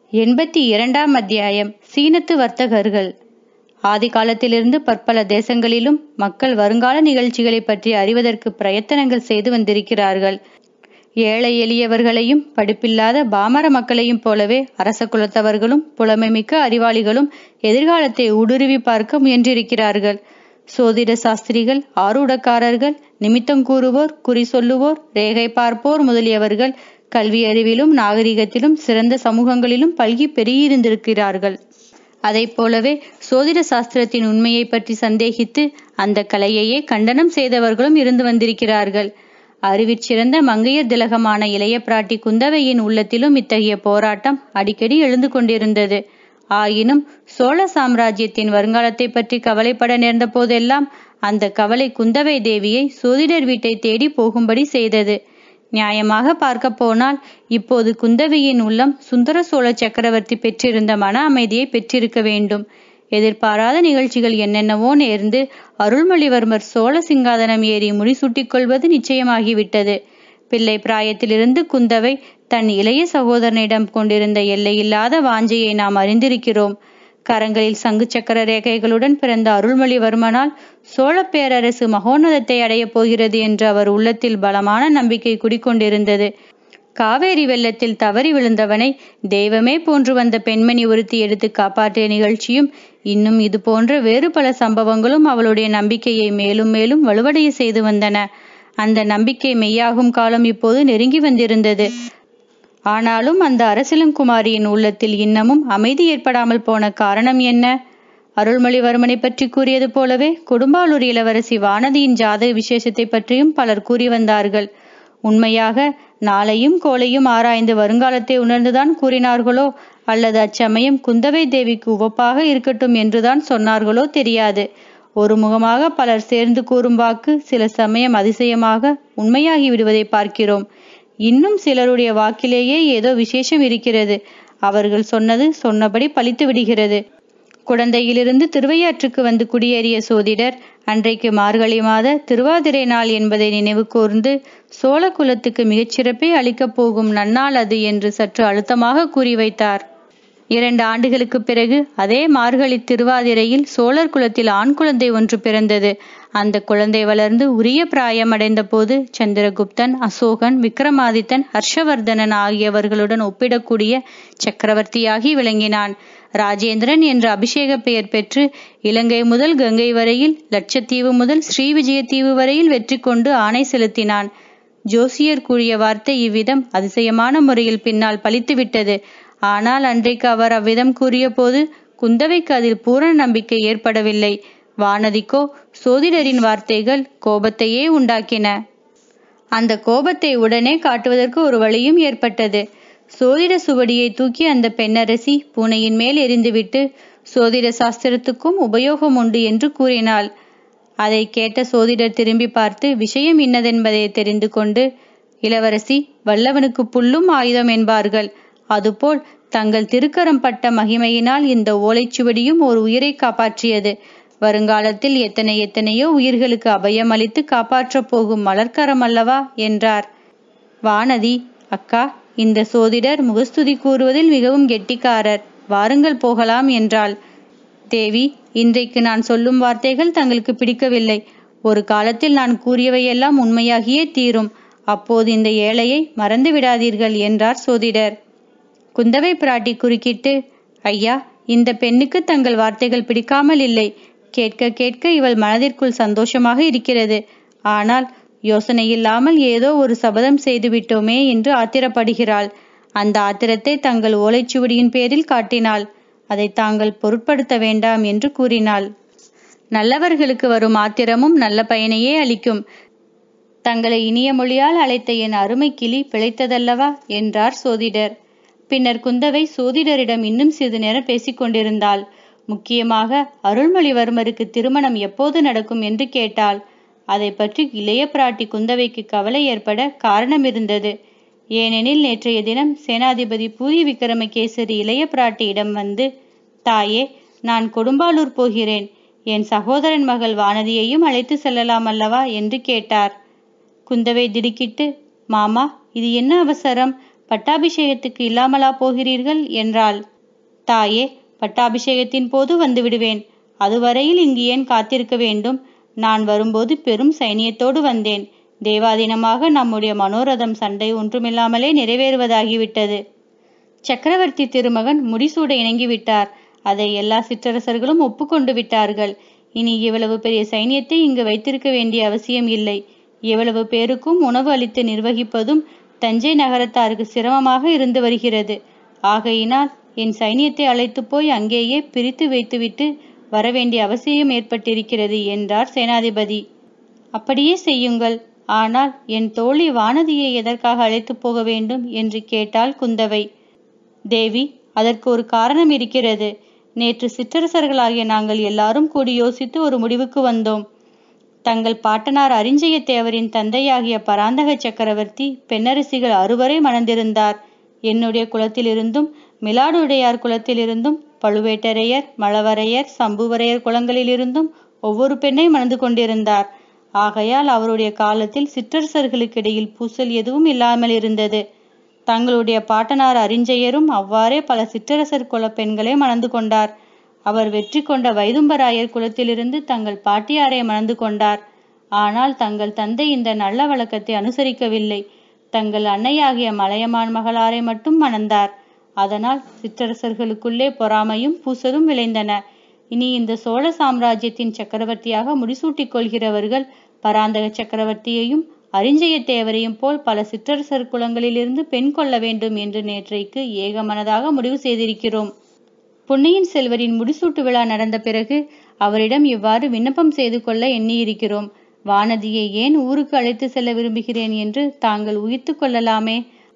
எண்பத்தி இரண்டாம் அத்தியாயம் சீனத்து வர்த்தகர்கள் ஆதி காலத்திலிருந்து பற்பல தேசங்களிலும் மக்கள் வருங்கால நிகழ்ச்சிகளை பற்றி அறிவதற்கு பிரயத்தனங்கள் செய்து வந்திருக்கிறார்கள் ஏழை எளியவர்களையும் படிப்பில்லாத பாமர மக்களையும் போலவே அரச குலத்தவர்களும் புலமைமிக்க அறிவாளிகளும் எதிர்காலத்தை ஊடுருவி பார்க்க முயன்றிருக்கிறார்கள் சோதிட சாஸ்திரிகள் ஆரூடக்காரர்கள் நிமித்தம் கூறுவோர் குறி சொல்லுவோர் ரேகை பார்ப்போர் முதலியவர்கள் கல்வி அறிவிலும் நாகரிகத்திலும் சிறந்த சமூகங்களிலும் பல்கி பெருகியிருந்திருக்கிறார்கள் அதை போலவே சோதிட சாஸ்திரத்தின் உண்மையை பற்றி சந்தேகித்து அந்த கலையையே கண்டனம் செய்தவர்களும் இருந்து வந்திருக்கிறார்கள் அறிவிற் சிறந்த மங்கையர் திலகமான இளைய பிராட்டி குந்தவையின் உள்ளத்திலும் இத்தகைய போராட்டம் அடிக்கடி எழுந்து கொண்டிருந்தது ஆயினும் சோழ சாம்ராஜ்யத்தின் வருங்காலத்தை பற்றி கவலைப்பட நேர்ந்த போதெல்லாம் அந்த கவலை குந்தவை தேவியை சோதிடர் வீட்டை தேடி போகும்படி செய்தது நியாயமாக பார்க்க போனால் இப்போது குந்தவையின் உள்ளம் சுந்தர சோழ சக்கரவர்த்தி பெற்றிருந்த மன அமைதியை பெற்றிருக்க வேண்டும் எதிர்பாராத நிகழ்ச்சிகள் என்னென்னவோ நேர்ந்து அருள்மொழிவர்மர் சோழ சிங்காதனம் ஏறி முடிசூட்டிக் கொள்வது நிச்சயமாகிவிட்டது பிள்ளை பிராயத்திலிருந்து குந்தவை தன் இளைய சகோதரனிடம் கொண்டிருந்த எல்லையில்லாத வாஞ்சையை நாம் அறிந்திருக்கிறோம் கரங்களில் சங்கு சக்கர ரேகைகளுடன் பிறந்த அருள்மொழிவர்மனால் சோழ பேரரசு மகோன்னதத்தை அடையப் போகிறது என்று அவர் உள்ளத்தில் பலமான நம்பிக்கை குடிக்கொண்டிருந்தது காவேரி வெள்ளத்தில் தவறி விழுந்தவனை தெய்வமே போன்று வந்த பெண்மணி ஒருத்தி எடுத்து காப்பாற்றிய நிகழ்ச்சியும் இன்னும் இது போன்ற வேறு பல சம்பவங்களும் அவளுடைய நம்பிக்கையை மேலும் மேலும் வலுவடைய செய்து வந்தன அந்த நம்பிக்கை மெய்யாகும் காலம் இப்போது நெருங்கி வந்திருந்தது ஆனாலும் அந்த அரசிலங்குமாரியின் உள்ளத்தில் இன்னமும் அமைதி ஏற்படாமல் போன காரணம் என்ன அருள்மொழிவர்மனை பற்றி கூறியது போலவே கொடும்பாலூர் இளவரசி வானதியின் ஜாதக விசேஷத்தை பற்றியும் பலர் கூறி வந்தார்கள் உண்மையாக நாளையும் கோளையும் ஆராய்ந்து வருங்காலத்தை உணர்ந்துதான் கூறினார்களோ அல்லது அச்சமயம் குந்தவை தேவிக்கு உவப்பாக இருக்கட்டும் என்றுதான் சொன்னார்களோ தெரியாது ஒரு முகமாக பலர் சேர்ந்து கூறும் வாக்கு சில சமயம் அதிசயமாக உண்மையாகி விடுவதை பார்க்கிறோம் இன்னும் சிலருடைய வாக்கிலேயே ஏதோ விசேஷம் இருக்கிறது அவர்கள் சொன்னது சொன்னபடி பலித்து விடுகிறது குழந்தையிலிருந்து திருவையாற்றுக்கு வந்து குடியேறிய சோதிடர் அன்றைக்கு மார்கழி மாத திருவாதிரை நாள் என்பதை நினைவு கூர்ந்து சோழ குலத்துக்கு மிகச்சிறப்பை அளிக்கப் போகும் நன்னாள் அது என்று சற்று அழுத்தமாக கூறி வைத்தார் இரண்டு ஆண்டுகளுக்கு பிறகு அதே மார்கழி திருவாதிரையில் சோழர் குலத்தில் ஆண் குழந்தை ஒன்று பிறந்தது அந்த குழந்தை வளர்ந்து உரிய பிராயம் அடைந்த போது சந்திரகுப்தன் அசோகன் விக்ரமாதித்தன் ஹர்ஷவர்தனன் ஆகியவர்களுடன் ஒப்பிடக்கூடிய சக்கரவர்த்தியாகி விளங்கினான் ராஜேந்திரன் என்ற அபிஷேக பெயர் பெற்று இலங்கை முதல் கங்கை வரையில் லட்சத்தீவு முதல் ஸ்ரீவிஜயத்தீவு வரையில் வெற்றி கொண்டு ஆணை செலுத்தினான் ஜோசியர் கூறிய வார்த்தை இவ்விதம் அதிசயமான முறையில் பின்னால் பலித்துவிட்டது ஆனால் அன்றைக்கு அவர் அவ்விதம் கூறிய போது குந்தவைக்கு அதில் பூரண நம்பிக்கை ஏற்படவில்லை வானதிக்கோ சோதிடரின் வார்த்தைகள் கோபத்தையே உண்டாக்கின அந்த கோபத்தை உடனே காட்டுவதற்கு ஒரு வழியும் ஏற்பட்டது சோதிட சுவடியை தூக்கி அந்த பெண்ணரசி பூனையின் மேல் எரிந்துவிட்டு சோதிட சாஸ்திரத்துக்கும் உபயோகம் உண்டு என்று கூறினாள் அதை கேட்ட சோதிடர் திரும்பி பார்த்து விஷயம் இன்னதென்பதை தெரிந்து கொண்டு இளவரசி வல்லவனுக்கு புல்லும் ஆயுதம் என்பார்கள் அதுபோல் தங்கள் திருக்கரம் பட்ட மகிமையினால் இந்த ஓலைச்சுவடியும் ஒரு உயிரை காப்பாற்றியது வருங்காலத்தில் எத்தனை எத்தனையோ உயிர்களுக்கு அபயம் அளித்து காப்பாற்றப் போகும் மலர்க்கரம் அல்லவா என்றார் வானதி அக்கா இந்த சோதிடர் முகஸ்துதி கூறுவதில் மிகவும் கெட்டிக்காரர் வாருங்கள் போகலாம் என்றாள் தேவி இன்றைக்கு நான் சொல்லும் வார்த்தைகள் தங்களுக்கு பிடிக்கவில்லை ஒரு காலத்தில் நான் கூறியவையெல்லாம் உண்மையாகியே தீரும் அப்போது இந்த ஏழையை மறந்து விடாதீர்கள் என்றார் சோதிடர் குந்தவை பிராட்டி குறுக்கிட்டு ஐயா இந்த பெண்ணுக்கு தங்கள் வார்த்தைகள் பிடிக்காமல் இல்லை கேட்க கேட்க இவள் மனதிற்குள் சந்தோஷமாக இருக்கிறது ஆனால் யோசனை இல்லாமல் ஏதோ ஒரு சபதம் செய்து விட்டோமே என்று ஆத்திரப்படுகிறாள் அந்த ஆத்திரத்தை தங்கள் ஓலைச்சுவடியின் பேரில் காட்டினாள் அதை தாங்கள் பொருட்படுத்த வேண்டாம் என்று கூறினாள் நல்லவர்களுக்கு வரும் ஆத்திரமும் நல்ல பயனையே அளிக்கும் தங்களை இனிய மொழியால் அழைத்த என் அருமை கிளி பிழைத்ததல்லவா என்றார் சோதிடர் பின்னர் குந்தவை சோதிடரிடம் இன்னும் சிறிது நேரம் பேசிக் கொண்டிருந்தாள் முக்கியமாக அருள்மொழிவர்மருக்கு திருமணம் எப்போது நடக்கும் என்று கேட்டாள் அதை பற்றி இளைய பிராட்டி குந்தவைக்கு கவலை ஏற்பட காரணம் இருந்தது ஏனெனில் நேற்றைய தினம் சேனாதிபதி பூரி விக்ரமகேசரி இளைய பிராட்டியிடம் வந்து தாயே நான் கொடும்பாலூர் போகிறேன் என் சகோதரன் மகள் வானதியையும் அழைத்து செல்லலாம் அல்லவா என்று கேட்டார் குந்தவை திடுக்கிட்டு மாமா இது என்ன அவசரம் பட்டாபிஷேகத்துக்கு இல்லாமலா போகிறீர்கள் என்றாள் தாயே பட்டாபிஷேகத்தின் போது வந்து விடுவேன் அதுவரையில் இங்கு ஏன் காத்திருக்க வேண்டும் நான் வரும்போது பெரும் சைனியத்தோடு வந்தேன் தேவாதீனமாக நம்முடைய மனோரதம் சண்டை ஒன்றுமில்லாமலே நிறைவேறுவதாகிவிட்டது சக்கரவர்த்தி திருமகன் முடிசூட இணங்கிவிட்டார் அதை எல்லா சிற்றரசர்களும் ஒப்புக்கொண்டு விட்டார்கள் இனி இவ்வளவு பெரிய சைனியத்தை இங்கு வைத்திருக்க வேண்டிய அவசியம் இல்லை எவ்வளவு பேருக்கும் உணவு அளித்து நிர்வகிப்பதும் தஞ்சை நகரத்தாருக்கு சிரமமாக இருந்து வருகிறது ஆகையினால் என் சைனியத்தை அழைத்து போய் அங்கேயே பிரித்து வைத்துவிட்டு வரவேண்டிய அவசியம் ஏற்பட்டிருக்கிறது என்றார் சேனாதிபதி அப்படியே செய்யுங்கள் ஆனால் என் தோழி வானதியை எதற்காக அழைத்து போக வேண்டும் என்று கேட்டாள் குந்தவை தேவி அதற்கு ஒரு காரணம் இருக்கிறது நேற்று சிற்றரசர்களாகிய நாங்கள் எல்லாரும் கூடி யோசித்து ஒரு முடிவுக்கு வந்தோம் தங்கள் பாட்டனார் அரிஞ்சய தேவரின் தந்தையாகிய பராந்தக சக்கரவர்த்தி பெண்ணரசிகள் அறுவரை மணந்திருந்தார் என்னுடைய குலத்திலிருந்தும் மிலாடுடையார் குலத்திலிருந்தும் பழுவேட்டரையர் மழவரையர் சம்புவரையர் குலங்களிலிருந்தும் ஒவ்வொரு பெண்ணை மணந்து கொண்டிருந்தார் ஆகையால் அவருடைய காலத்தில் சிற்றரசர்களுக்கிடையில் பூசல் எதுவும் இல்லாமல் இருந்தது தங்களுடைய பாட்டனார் அரிஞ்சயரும் அவ்வாறே பல சிற்றரசர் குல பெண்களை மணந்து கொண்டார் அவர் வெற்றி கொண்ட வைதும்பராயர் குலத்திலிருந்து தங்கள் பாட்டியாரை மணந்து கொண்டார் ஆனால் தங்கள் தந்தை இந்த நல்ல வழக்கத்தை அனுசரிக்கவில்லை தங்கள் அன்னையாகிய மலையமான் மகளாரை மட்டும் மணந்தார் அதனால் சிற்றரசர்களுக்குள்ளே பொறாமையும் பூசலும் விளைந்தன இனி இந்த சோழ சாம்ராஜ்யத்தின் சக்கரவர்த்தியாக முடிசூட்டிக் கொள்கிறவர்கள் பராந்தக சக்கரவர்த்தியையும் அரிஞ்சய தேவரையும் போல் பல சிற்றரசர் குலங்களிலிருந்து பெண் கொள்ள வேண்டும் என்று நேற்றைக்கு ஏகமனதாக முடிவு செய்திருக்கிறோம் பொன்னியின் செல்வரின் முடிசூட்டு விழா நடந்த பிறகு அவரிடம் இவ்வாறு விண்ணப்பம் செய்து கொள்ள எண்ணியிருக்கிறோம் வானதியை ஏன் ஊருக்கு அழைத்து செல்ல விரும்புகிறேன் என்று தாங்கள் உயிர்த்து கொள்ளலாமே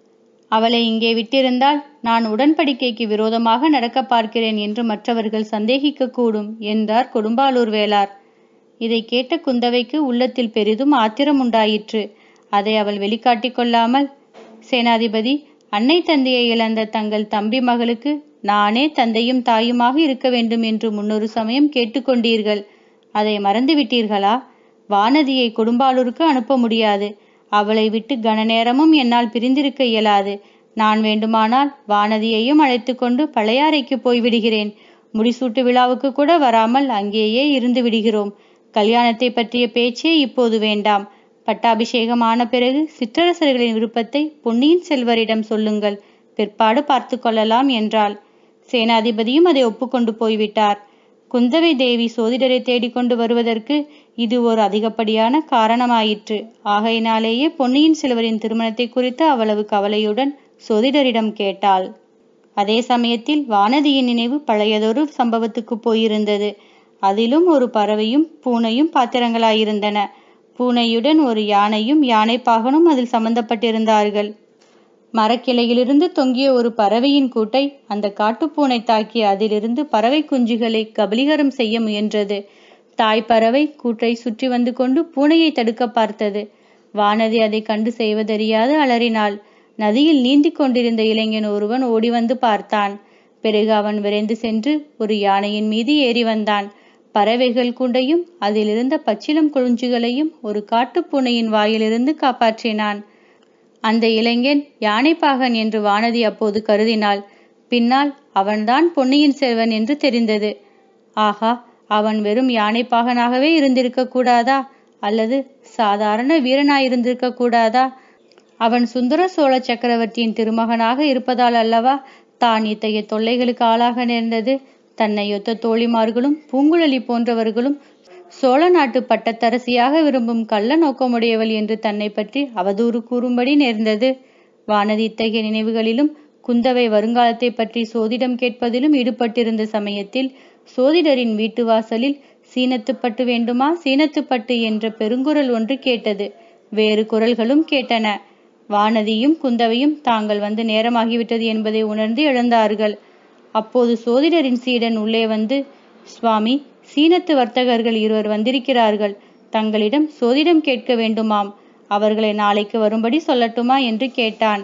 அவளை இங்கே விட்டிருந்தால் நான் உடன்படிக்கைக்கு விரோதமாக நடக்க பார்க்கிறேன் என்று மற்றவர்கள் சந்தேகிக்க கூடும் என்றார் கொடும்பாலூர் வேளார் இதை கேட்ட குந்தவைக்கு உள்ளத்தில் பெரிதும் ஆத்திரம் உண்டாயிற்று அதை அவள் வெளிக்காட்டிக் கொள்ளாமல் சேனாதிபதி அன்னை தந்தையை இழந்த தங்கள் தம்பி மகளுக்கு நானே தந்தையும் தாயுமாக இருக்க வேண்டும் என்று முன்னொரு சமயம் கேட்டுக்கொண்டீர்கள் அதை மறந்து விட்டீர்களா வானதியை கொடும்பாலூருக்கு அனுப்ப முடியாது அவளை விட்டு கன நேரமும் என்னால் பிரிந்திருக்க இயலாது நான் வேண்டுமானால் வானதியையும் அழைத்து கொண்டு பழையாறைக்கு போய்விடுகிறேன் முடிசூட்டு விழாவுக்கு கூட வராமல் அங்கேயே இருந்து விடுகிறோம் கல்யாணத்தை பற்றிய பேச்சே இப்போது வேண்டாம் பட்டாபிஷேகம் ஆன பிறகு சிற்றரசர்களின் விருப்பத்தை பொன்னியின் செல்வரிடம் சொல்லுங்கள் பிற்பாடு பார்த்து கொள்ளலாம் என்றாள் சேனாதிபதியும் அதை ஒப்புக்கொண்டு போய்விட்டார் குந்தவை தேவி சோதிடரை தேடிக்கொண்டு வருவதற்கு இது ஒரு அதிகப்படியான காரணமாயிற்று ஆகையினாலேயே பொன்னியின் செல்வரின் திருமணத்தை குறித்து அவ்வளவு கவலையுடன் சோதிடரிடம் கேட்டாள் அதே சமயத்தில் வானதியின் நினைவு பழையதொரு சம்பவத்துக்கு போயிருந்தது அதிலும் ஒரு பறவையும் பூனையும் பாத்திரங்களாயிருந்தன பூனையுடன் ஒரு யானையும் யானை பாகனும் அதில் சம்பந்தப்பட்டிருந்தார்கள் மரக்கிளையிலிருந்து தொங்கிய ஒரு பறவையின் கூட்டை அந்த காட்டுப்பூனை தாக்கி அதிலிருந்து பறவை குஞ்சுகளை கபலீகரம் செய்ய முயன்றது தாய் பறவை கூட்டை சுற்றி வந்து கொண்டு பூனையை தடுக்க பார்த்தது வானதி அதை கண்டு செய்வதறியாது அலறினாள் நதியில் நீந்திக் கொண்டிருந்த இளைஞன் ஒருவன் ஓடி வந்து பார்த்தான் பிறகு அவன் விரைந்து சென்று ஒரு யானையின் மீது ஏறி வந்தான் பறவைகள் கூண்டையும் அதிலிருந்த பச்சிலம் குழுஞ்சுகளையும் ஒரு காட்டுப்பூனையின் வாயிலிருந்து காப்பாற்றினான் அந்த இளைஞன் யானைப்பாகன் என்று வானதி அப்போது கருதினாள் பின்னால் அவன்தான் பொன்னியின் செல்வன் என்று தெரிந்தது ஆகா அவன் வெறும் யானைப்பாகனாகவே இருந்திருக்க கூடாதா அல்லது சாதாரண வீரனாயிருந்திருக்க கூடாதா அவன் சுந்தர சோழ சக்கரவர்த்தியின் திருமகனாக இருப்பதால் அல்லவா தான் இத்தகைய தொல்லைகளுக்கு ஆளாக நேர்ந்தது தன்னை ஒத்த தோழிமார்களும் பூங்குழலி போன்றவர்களும் சோழ நாட்டு பட்டத்தரசியாக விரும்பும் கள்ள நோக்கமுடையவள் என்று தன்னை பற்றி அவதூறு கூறும்படி நேர்ந்தது வானதி இத்தகைய நினைவுகளிலும் குந்தவை வருங்காலத்தை பற்றி சோதிடம் கேட்பதிலும் ஈடுபட்டிருந்த சமயத்தில் சோதிடரின் வீட்டு வாசலில் சீனத்துப்பட்டு வேண்டுமா சீனத்துப்பட்டு என்ற பெருங்குரல் ஒன்று கேட்டது வேறு குரல்களும் கேட்டன வானதியும் குந்தவையும் தாங்கள் வந்து நேரமாகிவிட்டது என்பதை உணர்ந்து எழுந்தார்கள் அப்போது சோதிடரின் சீடன் உள்ளே வந்து சுவாமி சீனத்து வர்த்தகர்கள் இருவர் வந்திருக்கிறார்கள் தங்களிடம் சோதிடம் கேட்க வேண்டுமாம் அவர்களை நாளைக்கு வரும்படி சொல்லட்டுமா என்று கேட்டான்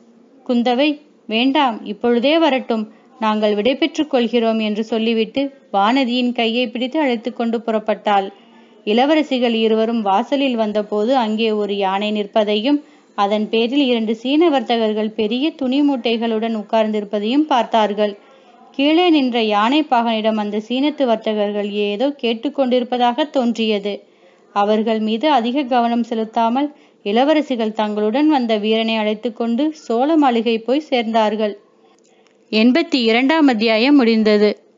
குந்தவை வேண்டாம் இப்பொழுதே வரட்டும் நாங்கள் விடை பெற்றுக் கொள்கிறோம் என்று சொல்லிவிட்டு வானதியின் கையை பிடித்து அழைத்து கொண்டு புறப்பட்டாள் இளவரசிகள் இருவரும் வாசலில் வந்தபோது அங்கே ஒரு யானை நிற்பதையும் அதன் பேரில் இரண்டு சீன வர்த்தகர்கள் பெரிய துணி மூட்டைகளுடன் உட்கார்ந்திருப்பதையும் பார்த்தார்கள் கீழே நின்ற யானை பாகனிடம் அந்த சீனத்து வர்த்தகர்கள் ஏதோ கேட்டுக்கொண்டிருப்பதாக தோன்றியது அவர்கள் மீது அதிக கவனம் செலுத்தாமல் இளவரசிகள் தங்களுடன் வந்த வீரனை அழைத்து கொண்டு சோழ மாளிகை போய் சேர்ந்தார்கள் எண்பத்தி இரண்டாம் அத்தியாயம் முடிந்தது